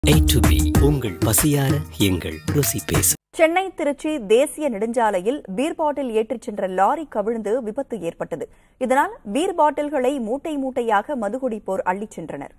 A to B உங்கள் பசியார எங்கள் ருசி பேசும் சென்னை திருச்சி தேசிய நெடுஞ்சாலையில் பீர் பாட்டில் ஏற்றிச் சென்ற லாரி கவிழ்ந்து விபத்து ஏற்பட்டது இதனால் பீர் பாட்டில்களை மூட்டை மூட்டையாக மதுகுடிப்போர் அள்ளிச் சென்றனர்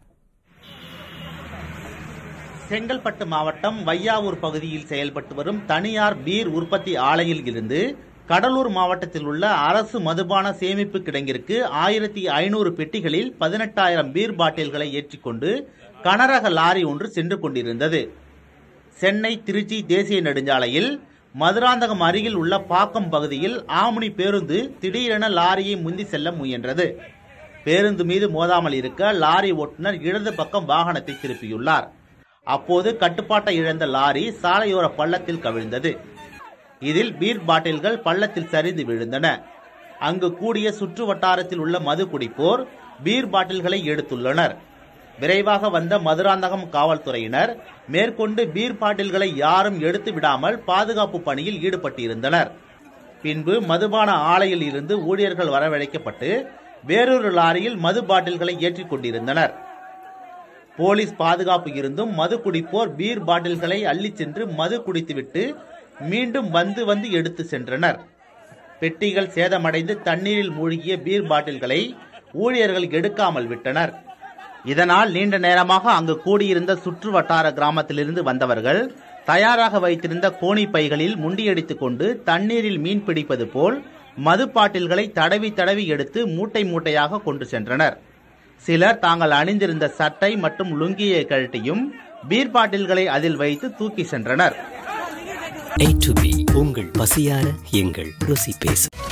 செங்கல்பட்டு மாவட்டம் வையாவூர் பகுதியில் செயல்பட்டு வரும் தனியார் பீர் உற்பத்தி ஆலையில் இருந்து கடலூர் மாவட்டத்தில் உள்ள அரசு மதுபான சேமிப்பு கிடங்கிற்கு ஆயிரத்தி ஐநூறு பெட்டிகளில் பதினெட்டாயிரம் பீர் பாட்டில்களை ஏற்றிக்கொண்டு கனரக லாரி ஒன்று சென்று கொண்டிருந்தது சென்னை திருச்சி தேசிய நெடுஞ்சாலையில் மதுராந்தகம் அருகில் உள்ள பாக்கம் பகுதியில் ஆம்னி பேருந்து திடீரென லாரியை முந்தி செல்ல முயன்றது பேருந்து மீது மோதாமல் இருக்க லாரி ஓட்டுநர் இடது பக்கம் வாகனத்தை திருப்பியுள்ளார் அப்போது கட்டுப்பாட்டை இழந்த லாரி சாலையோர பள்ளத்தில் கவிழ்ந்தது இதில் பீர் பாட்டில்கள் பள்ளத்தில் சரிந்து விழுந்தன அங்கு கூடிய சுற்று வட்டாரத்தில் உள்ள மது குடிப்போர் பீர் பாட்டில்களை எடுத்துள்ளனர் விரைவாக வந்த மதுராந்தகம் காவல்துறையினர் மேற்கொண்டு பீர் பாட்டில்களை யாரும் எடுத்து விடாமல் பாதுகாப்பு பணியில் ஈடுபட்டிருந்தனர் பின்பு மதுபான ஆலையில் இருந்து ஊழியர்கள் வரவழைக்கப்பட்டு வேறொரு லாரியில் மது பாட்டில்களை ஏற்றிக் கொண்டிருந்தனர் போலீஸ் பாதுகாப்பு இருந்தும் மது குடிப்போர் பீர் பாட்டில்களை அள்ளிச் சென்று மது குடித்துவிட்டு மீண்டும் வந்து வந்து எடுத்து சென்றனர் பெட்டிகள் சேதமடைந்து தண்ணீரில் மூழ்கிய பீர் பாட்டில்களை ஊழியர்கள் எடுக்காமல் விட்டனர் இதனால் நீண்ட நேரமாக அங்கு கூடியிருந்த சுற்று வட்டார கிராமத்திலிருந்து வந்தவர்கள் தயாராக வைத்திருந்த கோணி பைகளில் முண்டியடித்துக் கொண்டு தண்ணீரில் மீன் பிடிப்பது போல் மது பாட்டில்களை தடவி தடவி எடுத்து மூட்டை மூட்டையாக கொண்டு சென்றனர் சிலர் தாங்கள் அணிந்திருந்த சட்டை மற்றும் லுங்கியை கழட்டியும் பீர் பாட்டில்களை அதில் வைத்து தூக்கி சென்றனர் A to B உங்கள் பசியார எங்கள் ருசி பேசும்